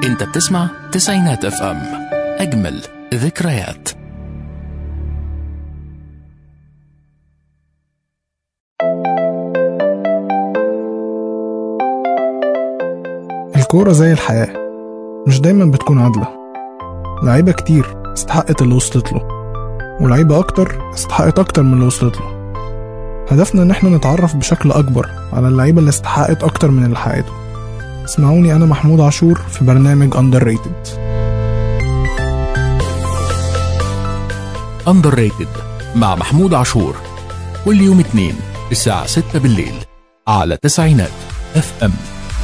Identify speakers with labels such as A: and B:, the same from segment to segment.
A: انت بتسمع تسعينات اف ام اجمل ذكريات
B: الكورة زي الحياة مش دايما بتكون عادلة لعيبة كتير استحقت اللي وصلت له ولعيبة أكتر استحقت أكتر من اللي وصلت له هدفنا إن احنا نتعرف بشكل أكبر على اللعيبة اللي استحقت أكتر من اللي حققته اسمعوني أنا محمود عاشور في برنامج Underrated
A: اندر ريتد مع محمود عاشور كل يوم اثنين الساعة 6 بالليل على تسعينات اف ام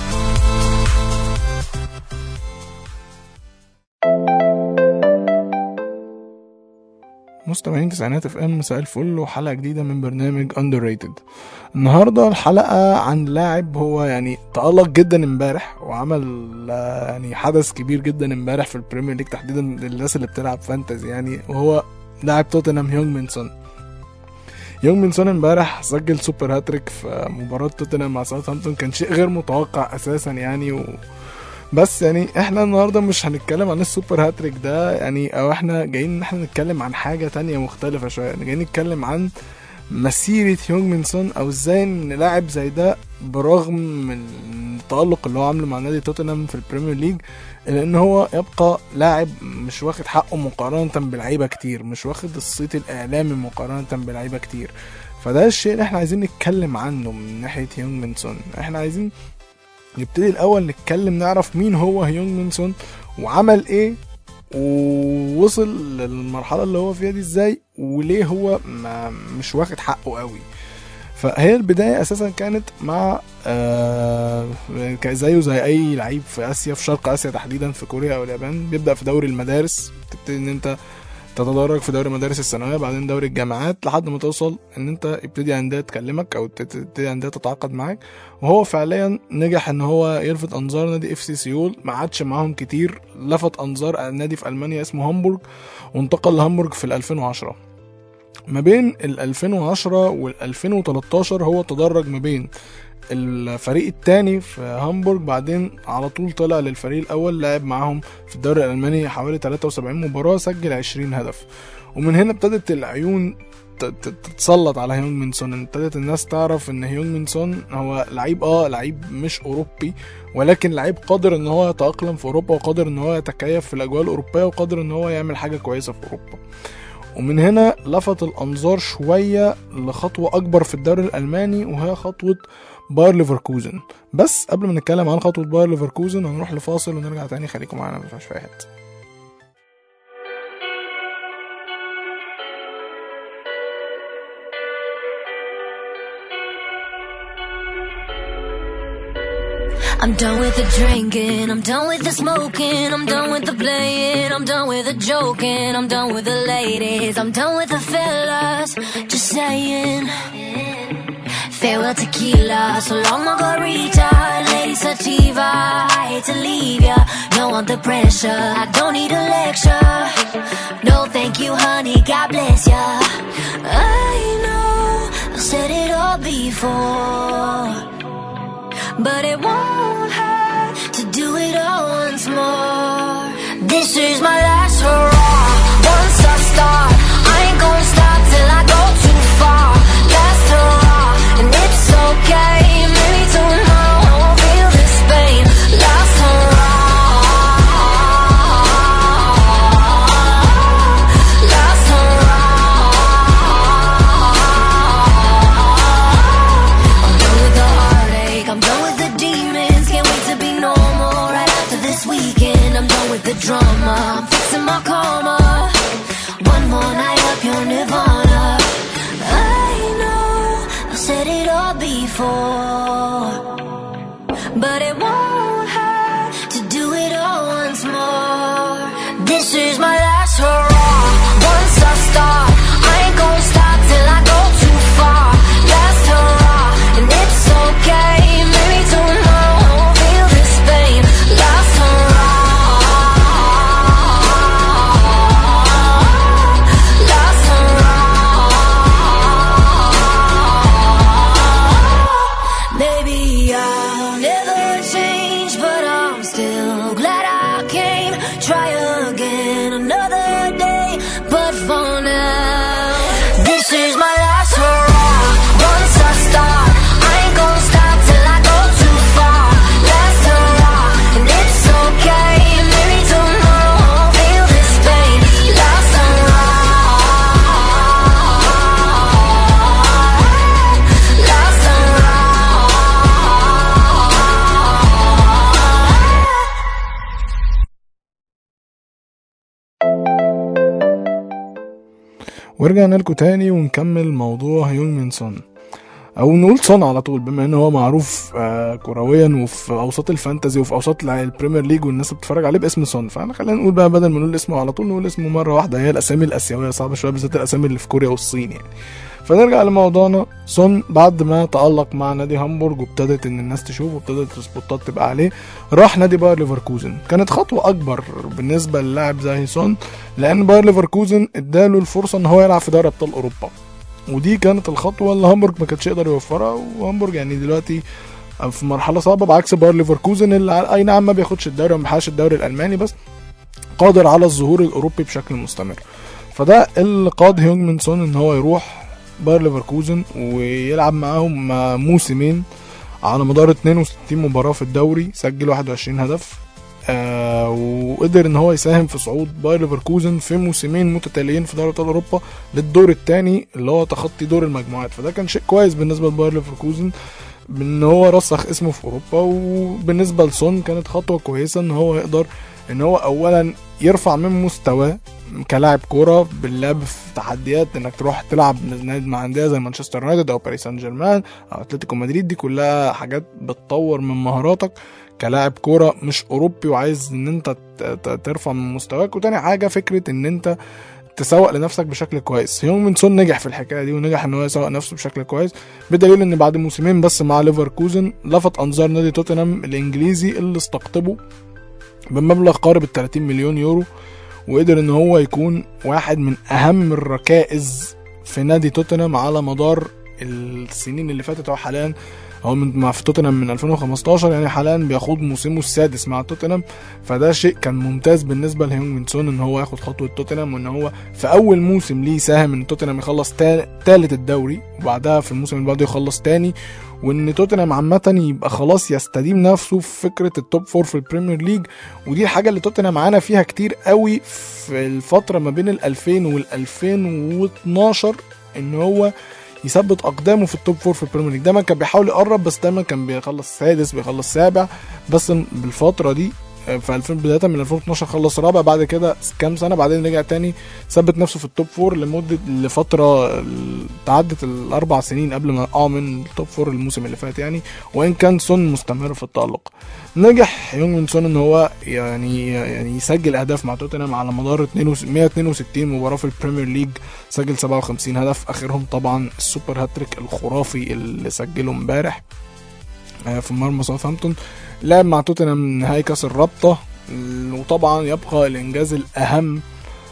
B: مستمعين تسعينات اف ام مساء الفل وحلقة جديدة من برنامج Underrated النهاردة الحلقة عن لاعب هو يعني تألق جدا امبارح وعمل آه، يعني حدث كبير جدا امبارح في البريمير ليج تحديدا للناس اللي بتلعب فانتزي يعني وهو لاعب توتنهام هيونج مين سون يونج مين سون امبارح سجل سوبر هاتريك في مباراة توتنهام مع ساوثهامبتون كان شيء غير متوقع اساسا يعني و... بس يعني احنا النهارده مش هنتكلم عن السوبر هاتريك ده يعني او احنا جايين ان احنا نتكلم عن حاجه تانية مختلفه شويه جايين نتكلم عن مسيرة هيونج مين سون او ازاي ان لاعب زي ده برغم من التألق اللي هو عامله مع نادي توتنهام في البريمير ليج الا ان هو يبقى لاعب مش واخد حقه مقارنة بلعيبة كتير مش واخد الصيت الاعلامي مقارنة بلعيبة كتير فده الشيء اللي احنا عايزين نتكلم عنه من ناحية هيونج مين سون احنا عايزين نبتدي الاول نتكلم نعرف مين هو هيونج مين سون وعمل ايه ووصل للمرحله اللي هو فيها دي ازاي وليه هو ما مش واخد حقه قوي فهي البدايه اساسا كانت مع آه زيه زي اي لعيب في اسيا في شرق اسيا تحديدا في كوريا او اليابان بيبدا في دوري المدارس تبتدي ان انت تتدرج في دوري مدارس الثانويه بعدين دوري الجامعات لحد ما توصل ان انت يبتدي انديه تكلمك او تبتدي انديه تتعاقد معاك وهو فعليا نجح ان هو يلفت انظار نادي اف سي سيول ما عادش معاهم كتير لفت انظار نادي في المانيا اسمه هامبورج وانتقل لهامبورج في ال 2010 ما بين ال 2010 وال 2013 هو تدرج ما بين الفريق التاني في هامبورج بعدين على طول طلع للفريق الاول لعب معاهم في الدوري الالماني حوالي 73 مباراه سجل 20 هدف ومن هنا ابتدت العيون ت- ت- تتسلط على هيونج مين سون ابتدت الناس تعرف ان هيونج مين سون هو لعيب اه لعيب مش اوروبي ولكن لعيب قادر ان هو يتاقلم في اوروبا وقادر ان هو يتكيف في الاجواء الاوروبيه وقادر ان هو يعمل حاجه كويسه في اوروبا ومن هنا لفت الانظار شويه لخطوه اكبر في الدوري الالماني وهي خطوه باير ليفركوزن بس قبل ما نتكلم عن خطوه باير ليفركوزن هنروح لفاصل ونرجع تاني خليكم معانا مفيش في أي حته
C: I'm done with the drinking, I'm done with the smoking, I'm done with the playing, I'm done with the joking, I'm done with the ladies, I'm done with the fellas, just saying. Farewell tequila, so long margarita, lady sativa, I hate to leave ya, no want the pressure, I don't need a lecture, no thank you honey, God bless ya. I know, I've said it all before. But it won't hurt to do it all once more. This is my last hurrah. Once I start, I ain't gonna stop till I go too far. Last hurrah, and it's okay. Maybe tomorrow I won't feel this pain. Last hurrah. Last hurrah. I'm done with the heartache. I'm done with the demons. Can't wait to be normal right after this weekend. I'm done with the drama. I'm fixing my karma. One more night up your nirvana. I know I've said it all before, but it won't hurt to do it all once more. This is my last hurrah. Once I start, I ain't gonna stop till I go too far. Last hurrah, and it's okay. Maybe tomorrow I won't feel this pain. Last hurrah. Last hurrah. Maybe I'll never change.
B: ورجعنا لكم تاني ونكمل موضوع هيونج من سون او نقول سون على طول بما ان هو معروف آه كرويا وفي اوساط الفانتزي وفي اوساط الع- البريمير ليج والناس اللي بتتفرج عليه باسم سون فاحنا خلينا نقول بقى بدل ما نقول اسمه على طول نقول اسمه مره واحده هي الاسامي الاسيويه صعبه شويه بالذات الاسامي اللي في كوريا والصين يعني فنرجع لموضوعنا سون بعد ما تألق مع نادي هامبورج وابتدت ان الناس تشوفه وابتدت السبوتات تبقى عليه راح نادي باير ليفركوزن كانت خطوه اكبر بالنسبه للاعب زي سون لان باير ليفركوزن اداله الفرصه ان هو يلعب في دوري ابطال اوروبا ودي كانت الخطوه اللي هامبورج ما كانش يقدر يوفرها وهامبورج يعني دلوقتي في مرحله صعبه بعكس باير ليفركوزن اللي على- اي نعم ما بياخدش الدوري وما بيحققش الدوري الالماني بس قادر على الظهور الاوروبي بشكل مستمر فده اللي قاد هيونج من سون ان هو يروح باير ليفركوزن ويلعب معاهم موسمين على مدار 62 مباراة في الدوري سجل 21 هدف آه وقدر ان هو يساهم في صعود باير ليفركوزن في موسمين متتاليين في دوري ابطال اوروبا للدور الثاني اللي هو تخطي دور المجموعات فده كان شيء كويس بالنسبه لباير ليفركوزن بان هو رسخ اسمه في اوروبا وبالنسبه لسون كانت خطوه كويسه ان هو يقدر ان هو اولا يرفع من مستواه كلاعب كوره باللعب في تحديات انك تروح تلعب نادي مع انديه زي مانشستر يونايتد او باريس سان جيرمان او اتلتيكو مدريد دي كلها حاجات بتطور من مهاراتك كلاعب كوره مش اوروبي وعايز ان انت ت- ت- ترفع من مستواك وتاني حاجه فكره ان انت تسوق لنفسك بشكل كويس هيونج من سون نجح في الحكايه دي ونجح ان هو يسوق نفسه بشكل كويس بدليل ان بعد موسمين بس مع ليفركوزن لفت انظار نادي توتنهام الانجليزي اللي استقطبه بمبلغ قارب ال 30 مليون يورو وقدر ان هو يكون واحد من اهم الركائز في نادي توتنهام على مدار السنين اللي فاتت هو حاليا هو من مع في توتنهام من 2015 يعني حاليا بيخوض موسمه السادس مع توتنهام فده شيء كان ممتاز بالنسبه لهيونج من سون ان هو ياخد خطوه توتنهام وان هو في اول موسم ليه ساهم ان توتنهام يخلص تا- تالت الدوري وبعدها في الموسم اللي بعده يخلص تاني وان توتنهام عامه يبقى خلاص يستديم نفسه في فكره التوب فور في البريمير ليج ودي الحاجه اللي توتنهام معانا فيها كتير قوي في الفتره ما بين ال 2000 وال 2012 ان هو يثبت اقدامه في التوب فور في البريمير ليج دايما كان بيحاول يقرب بس دايما كان بيخلص سادس بيخلص سابع بس بالفتره دي آه، في 2000 بدايه من 2012 خلص رابع بعد كده كام سنه بعدين رجع تاني ثبت نفسه في التوب فور لمده لفتره ال- تعدت الاربع سنين قبل ما يقع من التوب فور الموسم اللي فات يعني وان كان سون مستمر في التالق نجح يونج من سون ان هو يعني يعني يسجل اهداف مع توتنهام على مدار 62 162 مباراه في البريمير ليج سجل 57 هدف اخرهم طبعا السوبر هاتريك الخرافي اللي سجله امبارح آه، في مرمى ساوثهامبتون لعب مع توتنهام نهائي كاس الرابطه وطبعا يبقى الانجاز الاهم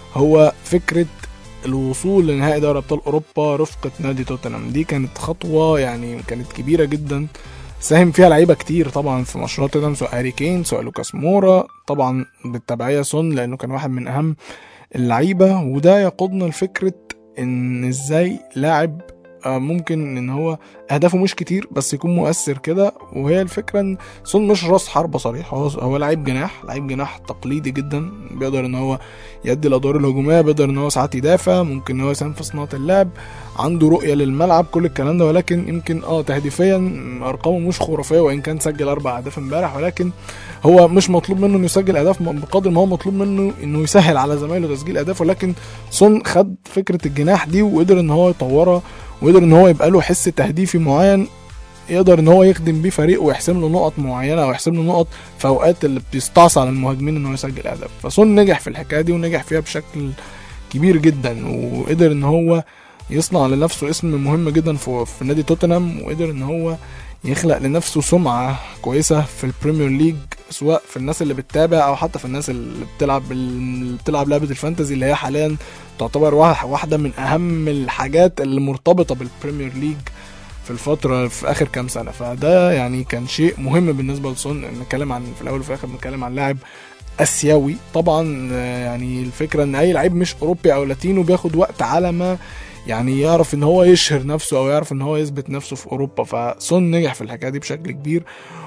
B: هو فكره الوصول لنهائي دوري ابطال اوروبا رفقه نادي توتنهام دي كانت خطوه يعني كانت كبيره جدا ساهم فيها لعيبه كتير طبعا في مشروع توتنهام سواء هاري كين سواء لوكاس مورا طبعا بالتبعيه سون لانه كان واحد من اهم اللعيبه وده يقودنا لفكره ان ازاي لاعب آه، ممكن ان هو اهدافه مش كتير بس يكون مؤثر كده وهي الفكره ان سون مش راس حربه صريح هو هو لعيب جناح لعيب جناح تقليدي جدا بيقدر ان هو يؤدي الادوار الهجوميه بيقدر ان هو ساعات يدافع ممكن ان هو يساهم في صناعه اللعب عنده رؤيه للملعب كل الكلام ده ولكن يمكن اه تهديفيا ارقامه مش خرافيه وان كان سجل اربع اهداف امبارح ولكن هو مش مطلوب منه انه يسجل اهداف بقدر ما هو مطلوب منه انه يسهل على زمايله تسجيل اهداف ولكن سون خد فكره الجناح دي وقدر ان هو يطورها وقدر ان هو يبقى له حس تهديفي معين يقدر ان هو يخدم بيه فريق ويحسم له نقط معينه او يحسم له نقط في اوقات اللي بيستعصى على المهاجمين ان هو يسجل اهداف فسون نجح في الحكايه دي ونجح فيها بشكل كبير جدا وقدر ان هو يصنع لنفسه اسم مهم جدا في, في نادي توتنهام وقدر ان هو يخلق لنفسه سمعة كويسة في البريمير ليج سواء في الناس اللي بتتابع او حتى في الناس اللي بتلعب اللي بتلعب لعبة الفانتزي اللي هي حاليا تعتبر واحد- واحدة من اهم الحاجات اللي مرتبطة بالبريمير ليج في الفترة في آخر كام سنة فده يعني كان شيء مهم بالنسبة لسون نتكلم عن في الأول وفي الآخر بنتكلم عن لاعب آسيوي طبعا آه، يعني الفكرة إن أي لعيب مش أوروبي أو لاتينو بياخد وقت على ما يعني يعرف ان هو يشهر نفسه او يعرف ان هو يثبت نفسه في اوروبا فسون نجح في الحكايه دي بشكل كبير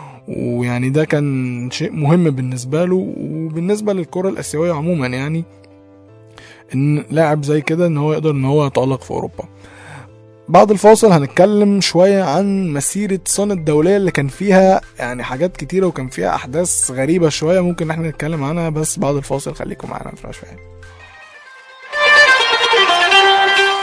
B: ويعني ده كان شيء مهم بالنسبه له وبالنسبه للكره الاسيويه عموما يعني ان لاعب زي كده ان هو يقدر ان هو يتالق في اوروبا بعد الفاصل هنتكلم شوية عن مسيرة سون الدولية اللي كان فيها يعني حاجات كتيرة وكان فيها أحداث غريبة شوية ممكن احنا نتكلم عنها بس بعد الفاصل خليكم معانا في فلاش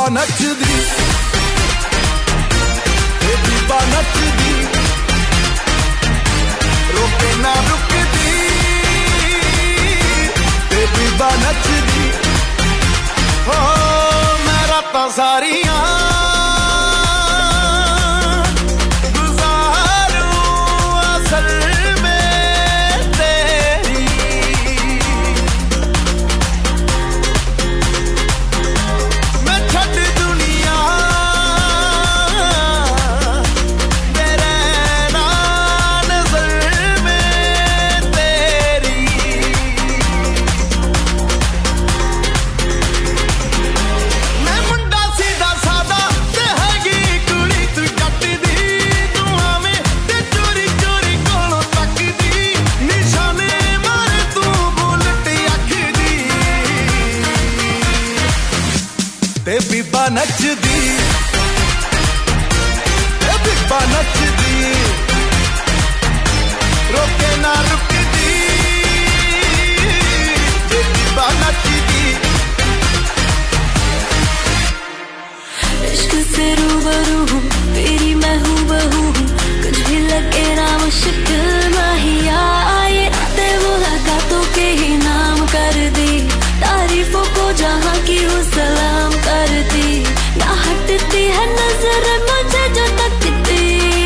D: ਬੀਬਾ ਨੱਚਦੀ ਤੇ ਬੀਬਾ ਨੱਚਦੀ ਰੋਕੇ ਨਾ ਰੁਕਦੀ ਤੇ ਬੀਬਾ ਨੱਚਦੀ ਹੋ ਮੈਂ ਰਾਤਾਂ ਸਾਰੀਆਂ ਗੁਜ਼ਾਰੂ ਅਸਲ ਮੇਂ ਤੇਰੀ ਮੈਂ ਛੱਡ ਦੁਨੀਆ ਤੇਰੇ ਨਾਲ ਨਜ਼ਰ ਮੈਂ ਤੇਰੀ ਮੈਂ ਮੁੰਡਾ ਸਿੱਧਾ ਸਾਦਾ ਤੇ ਹੈਗੀ ਕੁੜੀ ਤੂੰ ਜੱਟ ਦੀ ਤੂੰ ਆਵੇਂ ਤੇ ਚੋਰੀ ਚੋਰੀ ਕੋਲੋਂ ਤੱਕਦੀ ਨਿਸ਼ਾਨੇ ਮਾਰੇ ਤੂੰ ਬੁਲਟ ਅੱਖ ਦੀ ਤੇ ਬੀਬਾ ਨੱਚਦੀ ਤੇ ਬੀਬਾ ਨੱਚਦੀ ਰੋਕੇ ਨਾ ਰੁਕਦੀ ਤੇ ਬੀਬਾ ਨੱਚਦੀ
C: इश्क से रूबरू हूँ तेरी मैं हूँ बहू हूँ कुछ भी लगे ना मुश्किल माहिया आए ते मुलाकातों के ही नाम कर दी तारीफों को जहाँ की वो सलाम करती ना हटती है नजर मुझे जो तकती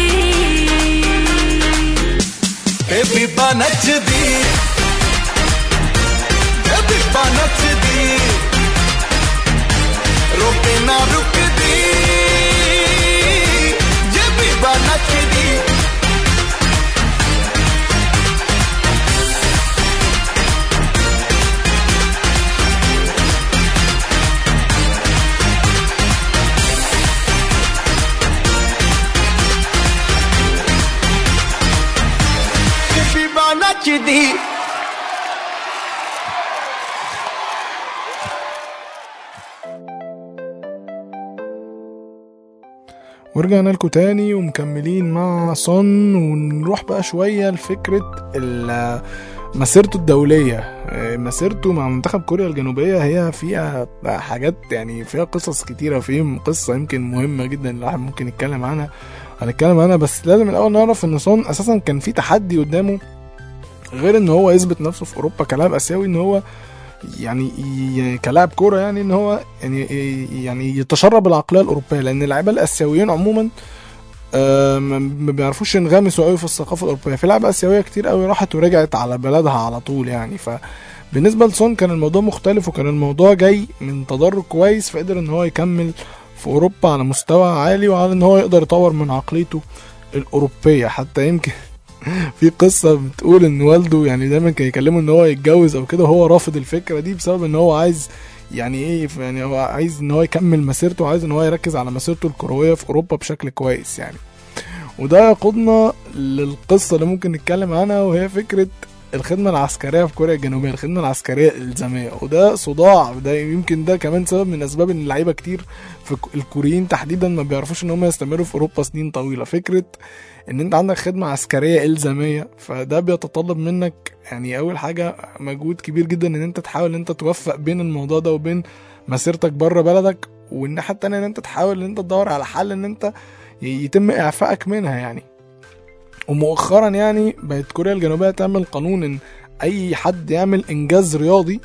D: ਤੇ ਬੀਬਾ ਨੱਚਦੀ ਤੇ ਬੀਬਾ ਨੱਚਦੀ ਰੋਕੇ ਨਾ ਰੁਕਦੀ ਜੇ ਬੀਬਾ ਨੱਚਦੀ ਤੇ ਬੀਬਾ ਨੱਚਦੀ
B: ورجعنا لكم تاني ومكملين مع صن ونروح بقى شوية لفكرة ال- مسيرته الدولية آه، مسيرته مع منتخب كوريا الجنوبية هي فيها حاجات يعني فيها قصص كتيرة وفيهم قصة يمكن مهمة جدا الواحد ممكن يتكلم عنها هنتكلم عنها بس لازم الأول نعرف إن صن أساسا كان في تحدي قدامه غير إن هو يثبت نفسه في أوروبا كلاعب آسيوي إن هو يعني ي- كلاعب كوره يعني ان هو يعني يعني يتشرب العقليه الاوروبيه لان اللعيبه الاسيويين عموما آه، ما ما بيعرفوش ينغمسوا قوي في الثقافه الاوروبيه في لعيبه اسيويه كتير قوي راحت ورجعت على بلدها على طول يعني فبالنسبه لسون كان الموضوع مختلف وكان الموضوع جاي من تدرج كويس فقدر ان هو يكمل في اوروبا على مستوى عالي وعلى ان هو يقدر يطور من عقليته الاوروبيه حتى يمكن في قصه بتقول ان والده يعني دايما كان يكلمه ان هو يتجوز او كده وهو رافض الفكره دي بسبب ان هو عايز يعني ايه يعني هو عايز ان هو يكمل مسيرته وعايز ان هو يركز على مسيرته الكرويه في اوروبا بشكل كويس يعني وده يقودنا للقصه اللي ممكن نتكلم عنها وهي فكره الخدمة العسكرية في كوريا الجنوبية الخدمة العسكرية الإلزامية وده صداع ده يمكن ده كمان سبب من أسباب إن اللعيبة كتير في ك- الكوريين تحديدا ما بيعرفوش إن هم يستمروا في أوروبا سنين طويلة فكرة إن أنت عندك خدمة عسكرية إلزامية فده بيتطلب منك يعني أول حاجة مجهود كبير جدا إن أنت تحاول إن أنت توفق بين الموضوع ده وبين مسيرتك بره بلدك والناحية التانية إن أنت تحاول إن أنت تدور على حل إن أنت ي- يتم إعفائك منها يعني ومؤخرا يعني بقت كوريا الجنوبية تعمل قانون ان اي حد يعمل انجاز رياضي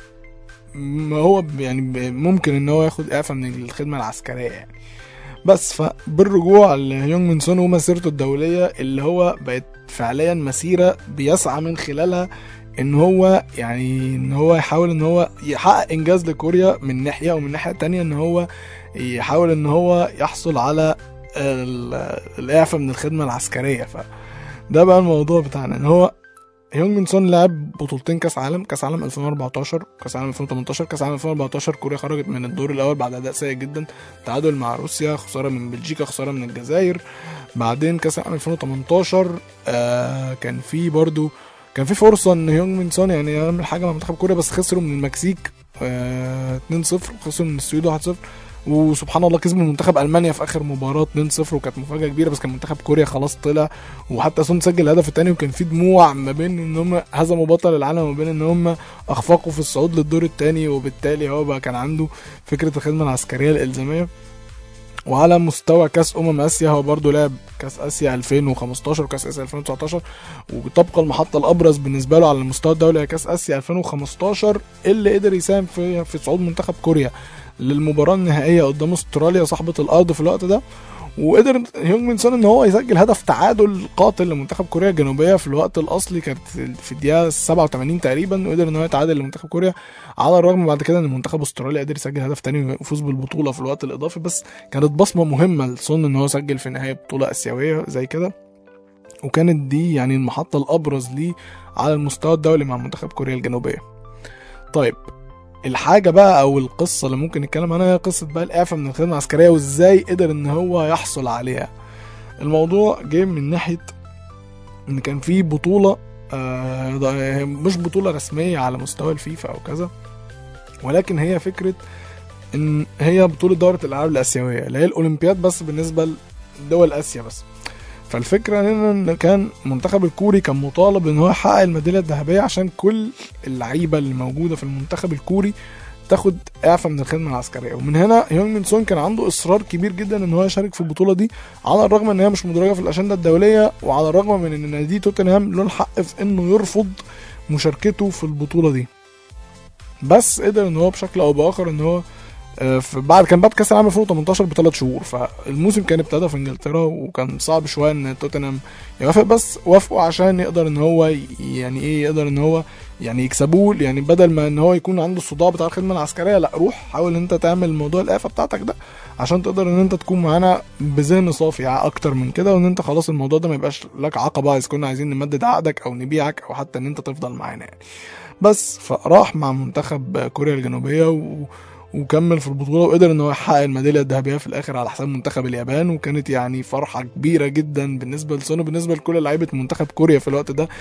B: ما هو ب- يعني ب- ممكن ان هو ياخد اعفاء من الخدمة العسكرية يعني بس فبالرجوع لهيونج من سون ومسيرته الدولية اللي هو بقت فعليا مسيرة بيسعى من خلالها ان هو يعني ان هو يحاول ان هو يحقق انجاز لكوريا من ناحية ومن ناحية تانية ان هو يحاول ان هو يحصل على ال- الاعفاء من الخدمة العسكرية ف ده بقى الموضوع بتاعنا ان هو هيونج من سون لعب بطولتين كاس عالم كاس عالم 2014 كاس عالم 2018 كاس عالم 2014 كوريا خرجت من الدور الاول بعد اداء سيء جدا تعادل مع روسيا خساره من بلجيكا خساره من الجزائر بعدين كاس العالم 2018 آه كان في برضو كان في فرصه ان هيونج من سون يعني يعمل حاجه مع منتخب كوريا بس خسروا من المكسيك آه 2-0 وخسروا من السويد 1-0 وسبحان الله كسبوا منتخب المانيا في اخر مباراه 2-0 وكانت مفاجاه كبيره بس كان منتخب كوريا خلاص طلع وحتى سون سجل الهدف الثاني وكان في دموع ما بين ان هم هزموا بطل العالم وما بين ان هم اخفقوا في الصعود للدور الثاني وبالتالي هو بقى كان عنده فكره الخدمه العسكريه الالزاميه وعلى مستوى كاس امم اسيا هو برضه لعب كاس اسيا 2015 وكاس اسيا 2019 وتبقى المحطه الابرز بالنسبه له على المستوى الدولي هي كاس اسيا 2015 اللي قدر يساهم في في صعود منتخب كوريا للمباراه النهائيه قدام استراليا صاحبه الارض في الوقت ده وقدر هيونج مين سون ان هو يسجل هدف تعادل قاتل لمنتخب كوريا الجنوبيه في الوقت الاصلي كانت في الدقيقه 87 تقريبا وقدر ان هو يتعادل لمنتخب كوريا على الرغم بعد كده ان منتخب استراليا قدر يسجل هدف تاني ويفوز بالبطوله في الوقت الاضافي بس كانت بصمه مهمه لسون ان هو سجل في نهايه بطوله اسيويه زي كده وكانت دي يعني المحطه الابرز ليه على المستوى الدولي مع منتخب كوريا الجنوبيه طيب الحاجه بقى او القصه اللي ممكن نتكلم عنها هي قصه بقى الاعفاء من الخدمه العسكريه وازاي قدر ان هو يحصل عليها الموضوع جه من ناحيه ان كان في بطوله آه ده- مش بطوله رسميه على مستوى الفيفا او كذا ولكن هي فكره ان هي بطوله دوره الالعاب الاسيويه اللي هي الاولمبياد بس بالنسبه لدول اسيا بس فالفكره هنا ان كان المنتخب الكوري كان مطالب ان هو يحقق الميداليه الذهبيه عشان كل اللعيبه اللي موجوده في المنتخب الكوري تاخد اعفاء من الخدمه العسكريه ومن هنا هيونج مين سون كان عنده اصرار كبير جدا ان هو يشارك في البطوله دي على الرغم ان هي مش مدرجه في الاجنده الدوليه وعلى الرغم من ان نادي توتنهام له الحق في انه يرفض مشاركته في البطوله دي بس قدر ان هو بشكل او باخر ان هو آه، في بعد كان بعد كاس العالم 2018 بثلاث شهور فالموسم كان ابتدى في انجلترا وكان صعب شويه ان توتنهام يوافق بس وافقوا عشان يقدر ان هو ي- يعني ايه يقدر ان هو يعني يكسبوه يعني بدل ما ان هو يكون عنده الصداع بتاع الخدمه العسكريه لا روح حاول ان انت تعمل موضوع الاعفاء بتاعتك ده عشان تقدر ان انت تكون معانا بذهن صافي اكتر من كده وان انت خلاص الموضوع ده ما يبقاش لك عقبه اذا كنا عايزين نمدد عقدك او نبيعك او حتى ان انت تفضل معانا يعني بس فراح مع منتخب كوريا الجنوبيه و... وكمل في البطوله وقدر ان هو يحقق الميداليه الذهبيه في الاخر على حساب منتخب اليابان وكانت يعني فرحه كبيره جدا بالنسبه لسون وبالنسبه لكل لعيبه منتخب كوريا في الوقت ده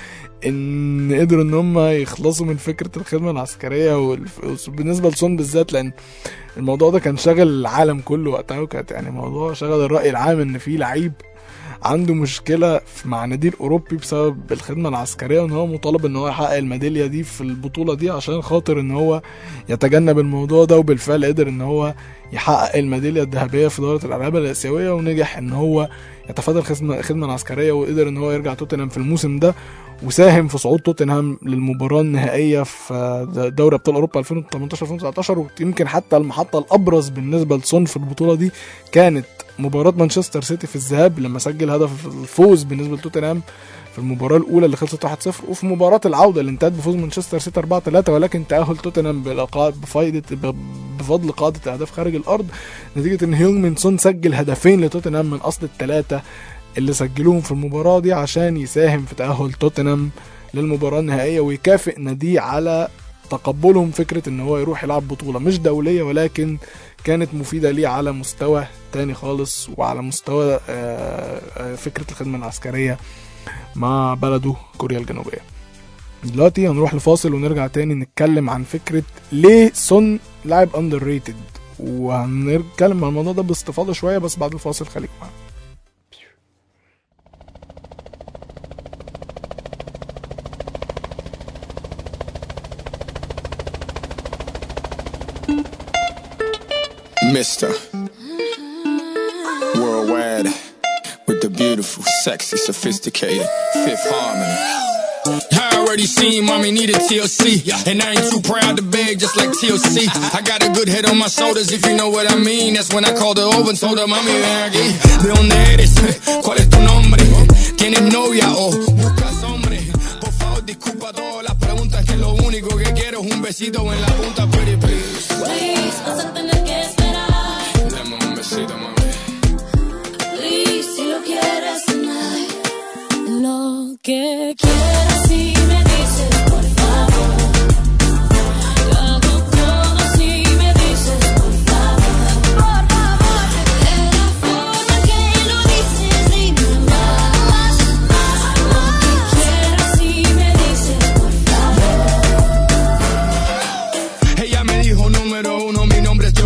B: ان قدروا ان هم يخلصوا من فكره الخدمه العسكريه والف- بالنسبه لسون بالذات لان الموضوع ده كان شاغل العالم كله وقتها وكانت يعني موضوع شغل الراي العام ان في لعيب عنده مشكله في- مع نادي الاوروبي بسبب الخدمه العسكريه وان هو مطالب ان هو يحقق الميداليه دي في البطوله دي عشان خاطر ان هو يتجنب الموضوع ده وبالفعل قدر ان هو يحقق الميداليه الذهبيه في دوره الالعاب الاسيويه ونجح ان هو يتفادى الخدمه الخدمه العسكريه وقدر ان هو يرجع توتنهام في الموسم ده وساهم في صعود توتنهام للمباراه النهائيه في دوري ابطال اوروبا 2018 2019 ويمكن حتى المحطه الابرز بالنسبه لسون في البطوله دي كانت مباراه مانشستر سيتي في الذهاب لما سجل هدف الفوز بالنسبه لتوتنهام في المباراه الاولى اللي خلصت 1-0 وفي مباراه العوده اللي انتهت بفوز مانشستر سيتي 4-3 ولكن تاهل توتنهام بلقاء بفايده ب- بفضل قاعده اهداف خارج الارض نتيجه ان هيونج مين سون سجل هدفين لتوتنهام من اصل الثلاثه اللي سجلوهم في المباراه دي عشان يساهم في تاهل توتنهام للمباراه النهائيه ويكافئ ناديه على تقبلهم فكره ان هو يروح يلعب بطوله مش دوليه ولكن كانت مفيده ليه على مستوى تاني خالص وعلى مستوى آه، آه، فكره الخدمه العسكريه مع بلده كوريا الجنوبيه دلوقتي هنروح لفاصل ونرجع تاني نتكلم عن فكره ليه سون لاعب اندر ريتد وهنتكلم عن الموضوع ده باستفاضه شويه بس بعد الفاصل خليك معانا
E: Mister Worldwide with the beautiful, sexy, sophisticated Fifth Harmony. I already seen mommy needed TLC, and I ain't too proud to beg just like TLC. I got a good head on my shoulders if you know what I mean. That's when I called her over and told her mami ven aquí. ¿De dónde eres? ¿Cuál es tu nombre? ¿Tienes novia o buscas hombre? Por favor disculpa todas las preguntas que lo único que quiero es un besito en la punta, pretty please.
C: Please, no se tener que esperar.
E: Dame un besito, mami.
C: Please, si lo quieres tonight. Lo que quieras si me dices por favor. Lo hago todo si me dices por favor. Por favor. De la forma que lo dices, dime más. Lo que quieras si me dices por favor.
E: Ella me dijo número uno, mi nombre es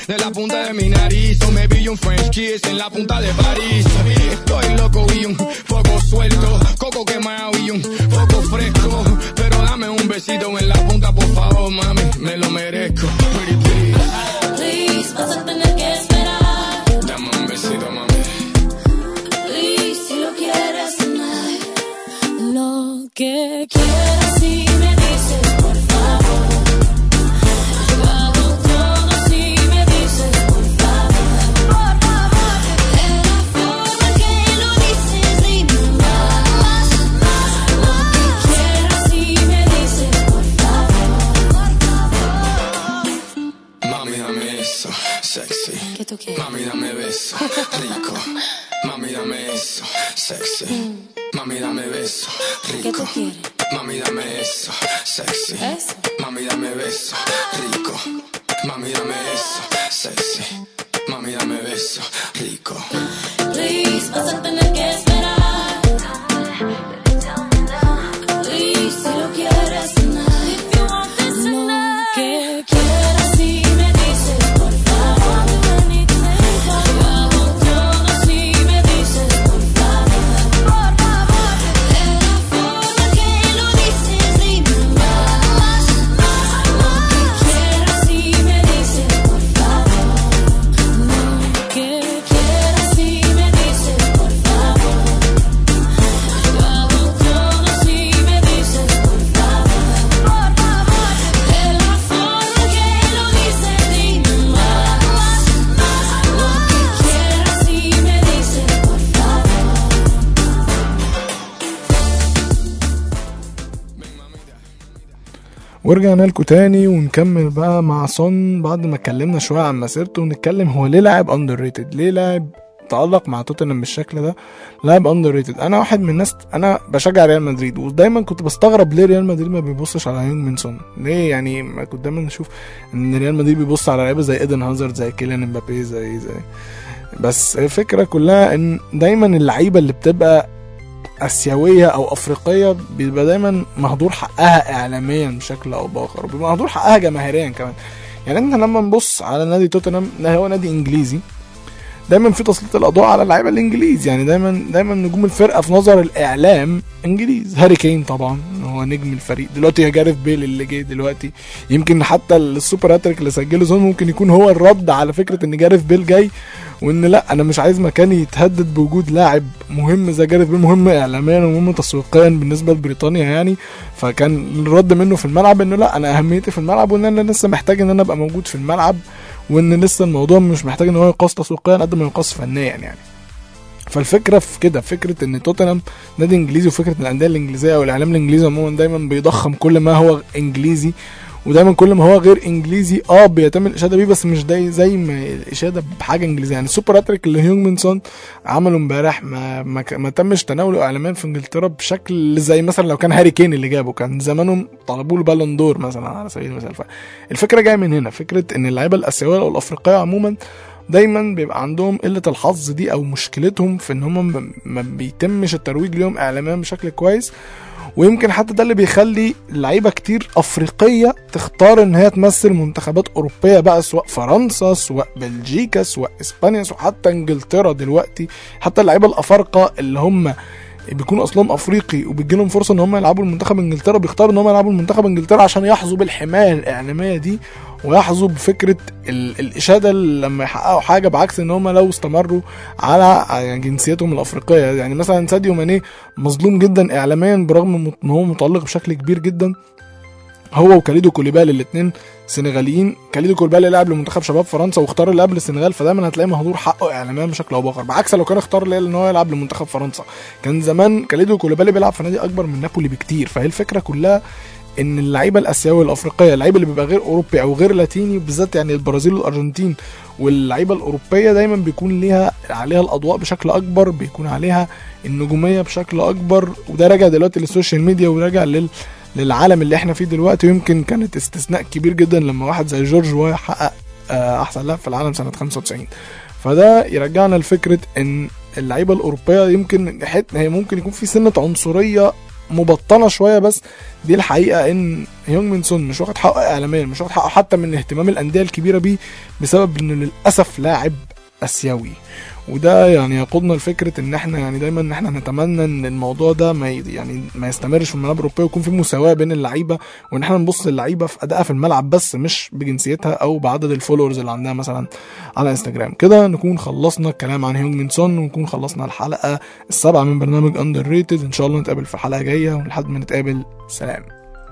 E: de la punta de mi nariz. O me vi un French kiss en la punta de París. Estoy loco y un poco suelto, coco quemado y un poco fresco. Pero dame un besito en la punta, por favor, mami, me lo merezco. Pretty please.
C: Please, vas a tener que esperar.
E: Dame un besito, mami.
C: Please, si lo quieres tonight. Lo que quieras si me dices, por favor. Yo hago todo si me dices, por favor. Por favor. De la forma que lo dices, dime más. Lo que quieras si me dices, por favor. Por favor.
E: Mami, dame eso, sexy.
C: ¿Qué tú quieres?
E: Mami, dame beso, rico. Mami, dame eso, sexy. Mami, dame beso,
C: ¿Qué
E: rico.
C: tú quieres?
E: Mami, dame eso, sexy.
C: Eso.
E: Mami, dame beso, rico. Mami, dame eso, sexy. Mami, dame beso, rico.
C: Please, vas a tener que esperar. Please, si lo quieres tonight. Lo que quieras si me dices, por favor. Yo hago todo si me dices, por favor. Por favor. De la forma que lo dices, dime más. Lo que quieras si me dices, por favor. Lo que quieras si me dices, por favor. Yo hago todo si me dices, por favor. Por favor. De la forma que lo dices, dime más. Lo que quieras si me dices, por favor.
B: ورجعنا لكم تاني ونكمل بقى مع صن بعد ما اتكلمنا شويه عن مسيرته ونتكلم هو ليه لاعب اندر ريتد ليه لاعب تألق مع توتنهام بالشكل ده لاعب اندر ريتد انا واحد من الناس انا بشجع ريال مدريد ودايما كنت بستغرب ليه ريال مدريد ما بيبصش على هيونج من سون ليه يعني ما كنت دايما اشوف ان ريال مدريد بيبص على لعيبه زي ايدن هازارد زي كيليان امبابي زي زي بس الفكره كلها ان دايما اللعيبه اللي بتبقى اسيويه او افريقيه بيبقى دايما مهدور حقها اعلاميا بشكل او باخر وبيبقى مهدور حقها جماهيريا كمان يعني انت لما نبص على نادي توتنهام ده هو نادي انجليزي دايما في تسليط الاضواء على اللعيبه الانجليز يعني دايما دايما نجوم الفرقه في نظر الاعلام انجليز هاري كين طبعا هو نجم الفريق دلوقتي يا جاريث بيل اللي جه دلوقتي يمكن حتى السوبر هاتريك اللي سجله زون ممكن يكون هو الرد على فكره ان جاريث بيل جاي وان لا انا مش عايز مكاني يتهدد بوجود لاعب مهم زي جاريث بيل مهم اعلاميا ومهم تسويقيا بالنسبه لبريطانيا يعني فكان الرد منه في الملعب انه لا انا اهميتي في الملعب وان انا لسه محتاج ان انا ابقى موجود في الملعب وان لسه الموضوع مش محتاج ان هو يقاس تسويقيا قد ما يقاس فنيا يعني فالفكره في كده فكره ان توتنهام نادي انجليزي وفكره الانديه الانجليزيه او الاعلام الانجليزي عموما دايما بيضخم كل ما هو انجليزي ودايما كل ما هو غير انجليزي اه بيتم الاشاده بيه بس مش داي زي ما الاشاده بحاجه انجليزيه يعني السوبر هاتريك اللي هيونج من سون عمله امبارح ما ما, ك- ما تمش تناوله اعلاميا في انجلترا بشكل زي مثلا لو كان هاري كين اللي جابه كان زمانهم طلبوا له بالون دور مثلا على سبيل المثال الفكره جايه من هنا فكره ان اللعيبه الاسيويه او الافريقيه عموما دايما بيبقى عندهم قله الحظ دي او مشكلتهم في ان هم ب- ما بيتمش الترويج ليهم اعلاميا بشكل كويس ويمكن حتى ده اللي بيخلي لعيبه كتير افريقيه تختار ان هي تمثل منتخبات اوروبيه بقى سواء فرنسا سواء بلجيكا سواء اسبانيا سواء حتى انجلترا دلوقتي حتى اللعيبه الافارقه اللي هم بيكونوا اصلهم افريقي وبيجي لهم فرصه ان هم يلعبوا المنتخب انجلترا بيختاروا ان هم يلعبوا المنتخب انجلترا عشان يحظوا بالحمايه الاعلاميه دي ويحظوا بفكره ال- الاشاده اللي لما يحققوا حاجه بعكس ان هم لو استمروا على يعني جنسيتهم الافريقيه يعني مثلا ساديو ماني مظلوم جدا اعلاميا برغم ان هو متالق بشكل كبير جدا هو وكاليدو كوليبالي الاثنين سنغاليين كاليدو كوليبالي لعب لمنتخب شباب فرنسا واختار اللعب للسنغال فدايما هتلاقيه مهدور حقه اعلاميا بشكل او باخر بعكس لو كان اختار ليه ان هو يلعب لمنتخب فرنسا كان زمان كاليدو كوليبالي بيلعب في نادي اكبر من نابولي بكتير فهي الفكره كلها ان اللعيبه الاسيويه الافريقيه اللعيبه اللي بيبقى غير اوروبي او غير لاتيني بالذات يعني البرازيل والارجنتين واللعيبه الاوروبيه دايما بيكون ليها عليها الاضواء بشكل اكبر بيكون عليها النجوميه بشكل اكبر وده راجع دلوقتي للسوشيال ميديا وراجع لل للعالم اللي احنا فيه دلوقتي ويمكن كانت استثناء كبير جدا لما واحد زي جورج واي حقق آه، احسن لاعب في العالم سنه 95 فده يرجعنا لفكره ان اللعيبه الاوروبيه يمكن حت هي ممكن يكون في سنه عنصريه مبطنه شويه بس دي الحقيقه ان هيونج من سون مش واخد حقه اعلاميا مش واخد حقه حتى من اهتمام الانديه الكبيره بيه بسبب انه للاسف لاعب اسيوي وده يعني يقودنا لفكره ان احنا يعني دايما ان احنا نتمنى ان الموضوع ده ما ي- يعني ما يستمرش في الملاعب الاوروبيه ويكون في مساواه بين اللعيبه وان احنا نبص للعيبه في ادائها في الملعب بس مش بجنسيتها او بعدد الفولورز اللي عندها مثلا على انستجرام كده نكون خلصنا الكلام عن هيونج من سون ونكون خلصنا الحلقه السابعه من برنامج اندر ريتد ان شاء الله نتقابل في حلقه جايه ولحد ما نتقابل سلام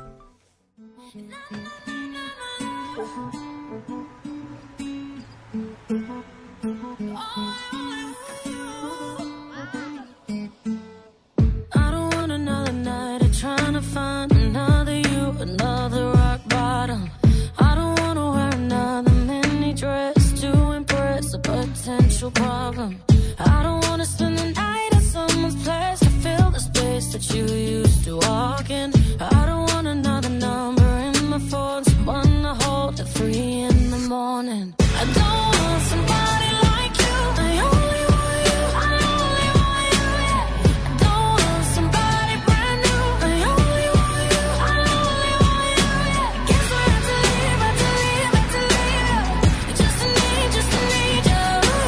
C: I don't want another night of trying to find another you, another rock bottom. I don't wanna wear another mini dress to impress a potential problem. I don't wanna spend the night at someone's place to fill the space that you used to walk in. I don't want another number in my phone, someone to hold at three in the morning. I don't want somebody like you. I only want you. I only want you. Yeah. I don't want somebody brand new. I only want you. I only want you. Yeah. Guess I have to leave, have to leave, have to leave you. Just to need, just to need you.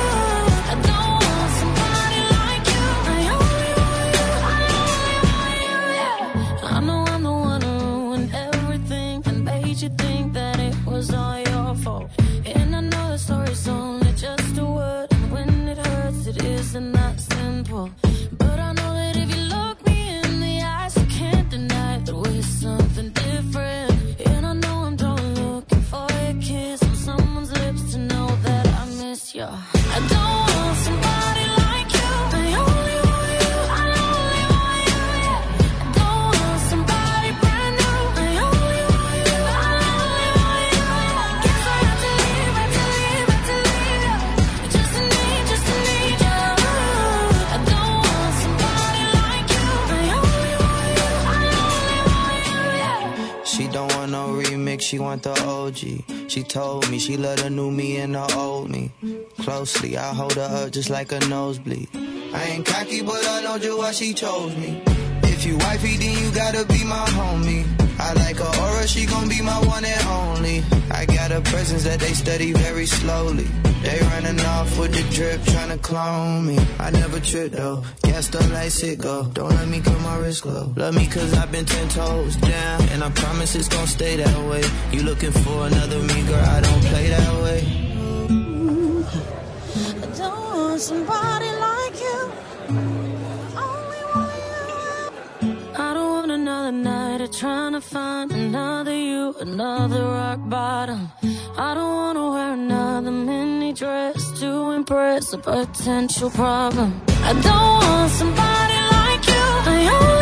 C: I don't want somebody like you. I only want you. I only want you. Yeah. I know I'm the one who ruined everything and made you think that it was all your fault. And I know the story's only just a word, and when it hurts, it isn't that simple. But I know that if you look me in the eyes, you can't deny that we're something different. And I know I'm done looking for a kiss on someone's lips to know that I miss you. I don't want somebody like you. I only want you. I only want you. Yeah. I don't want somebody brand new. I only want you. I only want you. Yeah. Guess I have to leave, have to leave, have to leave you. Just to need, just to need you. I don't want somebody like you. I only want you. I only want you. Yeah.
F: She don't want no remix, she want the OG. She told me she love the new me and the old me. Closely, I hold her up just like a nosebleed. I ain't cocky, but I know just why she chose me. If you wifey, then you gotta be my homie. I like her aura, she gon' be my one and only. I got a presence that they study very slowly. They running off with the drip, tryna clone me. I never trip though, gassed up like sicko. Don't let me cut my wrist glow. Love me cause I've been ten toes down, and I promise it's gon' stay that way. You looking for another me, girl? I don't play that way.
C: I don't want somebody like you. Only want you. I don't want another night of trying to find another you, another rock bottom. I don't wanna wear another mini dress to impress a potential problem. I don't want somebody like you. I only